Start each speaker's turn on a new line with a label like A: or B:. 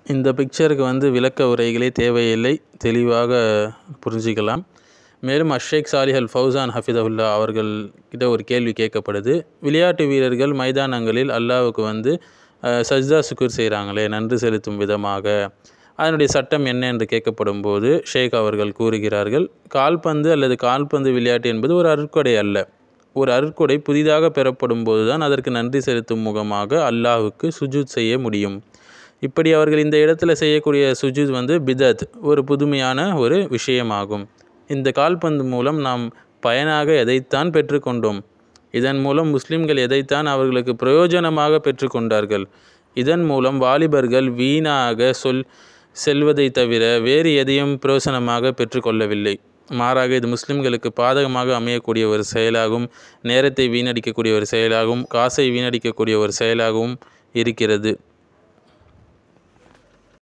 A: இந்த பிக்சருக்கு வந்து விளக்க உரைகளே தேவையில்லை தெளிவாக புரிஞ்சிக்கலாம் மேலும் அஷேக் சாலிஹ் அல் ஃபௌசான் ஹஃபிதவுல்லா அவர்கள் கிட்ட ஒரு கேள்வி கேட்கப்படுது விளையாட்டு வீரர்கள் மைதானங்களில் அல்லாவுக்கு வந்து அஹ், சஜ்தா சுக்குர் செய்கிறாங்களே நன்றி செலுத்தும் விதமாக அதனுடைய சட்டம் என்ன என்று கேட்கப்படும் போது ஷேக் அவர்கள் கூறுகிறார்கள் கால்பந்து அல்லது கால்பந்து விளையாட்டு என்பது ஒரு அருட்கொடை அல்ல ஒரு அருட்கொடை புதிதாக பெறப்படும் போதுதான் அதற்கு நன்றி செலுத்தும் முகமாக அல்லாஹ்வுக்கு சுஜூத் செய்ய முடியும் இப்படி அவர்கள் இந்த இடத்துல செய்யக்கூடிய சுஜூத் வந்து பிதத் ஒரு புதுமையான ஒரு விஷயமாகும் இந்த கால்பந்து மூலம் நாம் பயனாக எதைத்தான் பெற்றுக்கொண்டோம் இதன் மூலம் முஸ்லிம்கள் எதைத்தான் அவர்களுக்கு பிரயோஜனமாக பெற்றுக்கொண்டார்கள் இதன் மூலம் வாலிபர்கள் வீணாக சொல் செல்வதை தவிர வேறு எதையும் பிரயோசனமாக பெற்றுக்கொள்ளவில்லை மாறாக இது முஸ்லிம்களுக்கு பாதகமாக அமையக்கூடிய ஒரு செயலாகும் நேரத்தை வீணடிக்கக்கூடிய ஒரு செயலாகவும் காசை வீணடிக்கக்கூடிய ஒரு செயலாகவும் இருக்கிறது